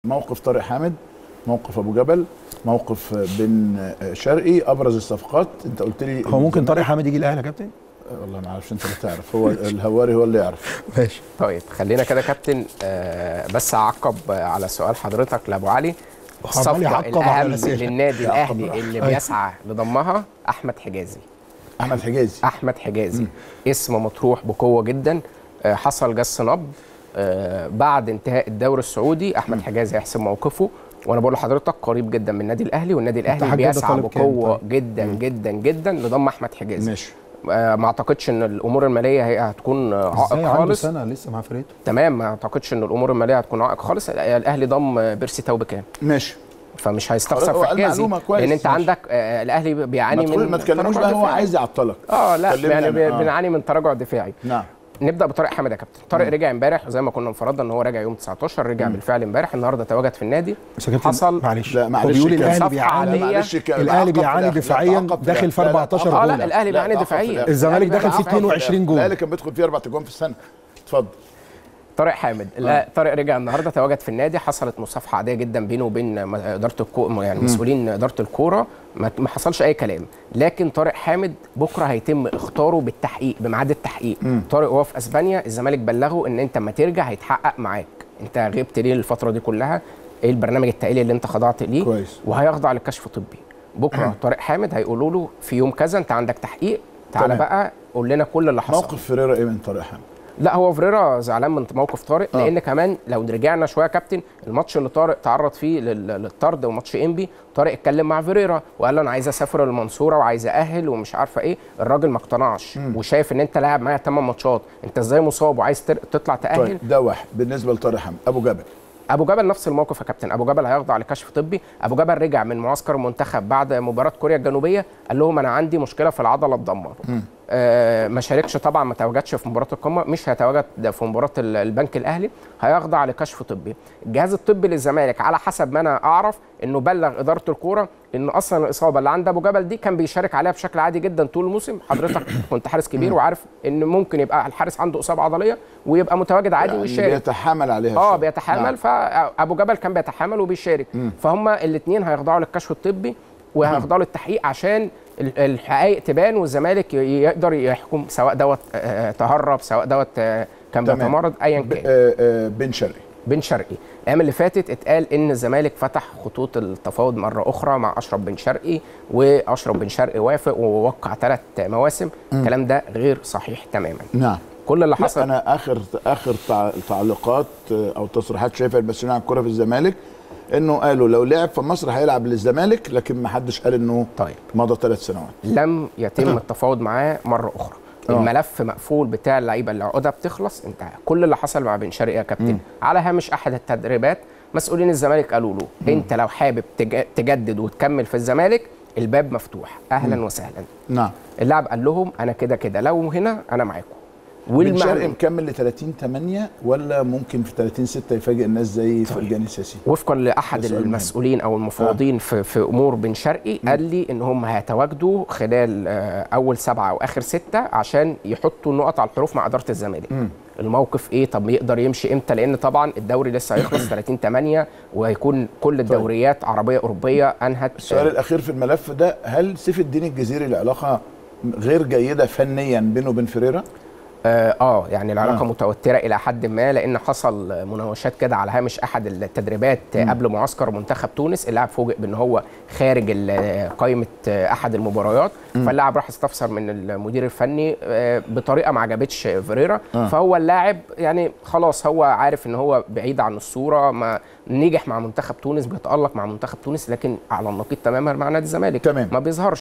موقف طارق حامد موقف ابو جبل موقف بن شرقي ابرز الصفقات انت قلت لي هو ممكن طارق حامد يجي الاهلي يا كابتن والله ما اعرفش انت اللي تعرف هو الهواري هو اللي يعرف ماشي طيب خلينا كده كابتن آه بس اعقب على سؤال حضرتك لابو علي عمال يعقب على الاهم الأسئلة. للنادي يعقب الاهلي براحته. اللي بيسعى لضمها احمد حجازي احمد حجازي احمد حجازي اسم مطروح بقوه جدا آه، حصل جس نبض آه، بعد انتهاء الدوري السعودي احمد حجازي هيحسم موقفه وانا بقول لحضرتك قريب جدا من النادي الاهلي والنادي الاهلي الاتحاد جدة بيسعى طالب كام بقوه طيب؟ جدا جدا جدا لضم احمد حجازي ماشي آه، ما اعتقدش ان الامور الماليه هي هتكون آه، ازاي عائق عنده خالص سنه لسه مع فرقته تمام ما اعتقدش ان الامور الماليه هتكون عائق خالص الاهلي ضم بيرسي تاو بكام ماشي فمش هيستخسر خلاص، هو في قال حجازي معلومة كويس، لان انت ماشي. عندك آه، الاهلي بيعاني ما تقول- من ما تكلموش تراجع بقى هو دفاعي. عايز يعطلك اه لا كلمني يعني أنا. آه. بنعاني من تراجع دفاعي نعم نبدا بطارق حامد يا كابتن طارق رجع امبارح وزي ما كنا انفرضنا ان هو راجع يوم 19 رجع بالفعل امبارح النهارده تواجد في النادي بس يا كابتن حصل معلش لا، هو معلش بيقول كان الاهلي صفقة بيعاني عادية. معلش كده، الاهلي تعاقب في بيعاني الآخر. لا، دفاعيا تعاقب في داخل في الآخر. لا، لا، 14 تعاقب. اه لا جول الاهلي بيعاني تعاقب في دفاعيا الآخر. الزمالك الأهلي داخل في بيعاني 22 جول الاهلي كان بيدخل فيه اربع تجوان في السنه اتفضل طارق حامد لا طارق رجع النهارده تواجد في النادي حصلت مصافحه عاديه جدا بينه وبين م- اداره الكو يعني مسؤولين اداره الكوره ما ما حصلش اي كلام لكن طارق حامد بكره هيتم اختاره بالتحقيق بميعاد التحقيق طارق وهو في اسبانيا الزمالك بلغه ان انت اما ترجع هيتحقق معاك انت غبت ليه الفتره دي كلها ايه البرنامج التأهيلي اللي انت خضعت ليه كويس. وهيخضع لكشف طبي بكره طارق حامد هيقولوا له في يوم كذا انت عندك تحقيق تعالى تمام. بقى قول لنا كل اللي حصل موقف فيريرا ايه من طارق حامد لا هو فريرا زعلان من موقف طارق آه. لان كمان لو رجعنا شويه يا كابتن الماتش اللي طارق تعرض فيه لل- للطرد وماتش انبي طارق اتكلم مع فيريرا وقال له انا عايز اسافر المنصوره وعايز ااهل ومش عارفه ايه الراجل ما اقتنعش وشايف ان انت لاعب معايا 8 ماتشات انت ازاي مصاب وعايز تر- تطلع تاهل طيب ده واحد بالنسبه لطارق حامد ابو جبل ابو جبل نفس الموقف يا كابتن ابو جبل هيخضع لكشف طبي ابو جبل رجع من معسكر المنتخب بعد مباراه كوريا الجنوبيه قال لهم انا عندي مشكله في العضله اتدمر آه ما شاركش طبعا ما تواجدش في مباراه القمه مش هيتواجد في مباراه ال- البنك الاهلي هيخضع لكشف طبي الجهاز الطبي للزمالك على حسب ما انا اعرف انه بلغ اداره الكوره ان اصلا الاصابه اللي عند ابو جبل دي كان بيشارك عليها بشكل عادي جدا طول الموسم حضرتك كنت حارس كبير وعارف ان ممكن يبقى الحارس عنده اصابه عضليه ويبقى متواجد عادي يعني ويشارك بيتحمل عليها اه شوية. بيتحمل نعم. فابو جبل كان بيتحمل وبيشارك فهم الاثنين هيخضعوا للكشف الطبي وهيخضعوا للتحقيق عشان ال- الحقائق تبان والزمالك ي- يقدر يحكم سواء دوت آه، تهرب سواء دوت آه، كان تمام. بيتمرد ايا ب- كان آه، آه، بن شرقي بن شرقي الايام اللي فاتت اتقال ان الزمالك فتح خطوط التفاوض مره اخرى مع اشرف بن شرقي واشرف بن شرقي وافق ووقع ثلاث مواسم الكلام ده غير صحيح تماما نعم كل اللي لا حصل انا اخر اخر تع- تعليقات آه، او تصريحات شايفها المسؤولين عن الكوره في الزمالك انه قالوا لو لعب في مصر هيلعب للزمالك لكن ما حدش قال انه طيب مضى ثلاث سنوات لم يتم التفاوض معاه مره اخرى آه. الملف مقفول بتاع اللعيبه اللي عقودها بتخلص انتهى كل اللي حصل مع بن شرقي يا كابتن على هامش احد التدريبات مسؤولين الزمالك قالوا له انت لو حابب تج- تجدد وتكمل في الزمالك الباب مفتوح اهلا وسهلا نعم اللاعب قال لهم انا كده كده لو هنا انا معاكم بن شرقي والمعنى مكمل ل 30 8 ولا ممكن في 30 6 يفاجئ الناس زي فرجاني ساسي وفقا لاحد ده سؤال مهم. المسؤولين او المفوضين في في امور بن شرقي قال لي ان هم هيتواجدوا خلال آه، اول سبعه او اخر سته عشان يحطوا النقط على الحروف مع اداره الزمالك الموقف ايه طب يقدر يمشي امتى لان طبعا الدوري لسه هيخلص 30 8 وهيكون كل الدوريات عربيه اوروبيه انهت السؤال الاخير في الملف ده هل سيف الدين الجزيري العلاقه غير جيده فنيا بينه وبين فريرا اه آه، يعني العلاقه آه. آه. متوتره الى حد ما لان حصل مناوشات كده على هامش احد التدريبات قبل معسكر منتخب تونس اللاعب فوجئ بان هو خارج ال- قائمه احد المباريات فاللاعب راح استفسر من المدير الفني آه، بطريقه ما عجبتش فيريرا آه. فهو اللاعب يعني خلاص هو عارف ان هو بعيد عن الصوره ما نجح مع منتخب تونس بيتالق مع منتخب تونس لكن على النقيض تماما مع نادي الزمالك تمام. ما بيظهرش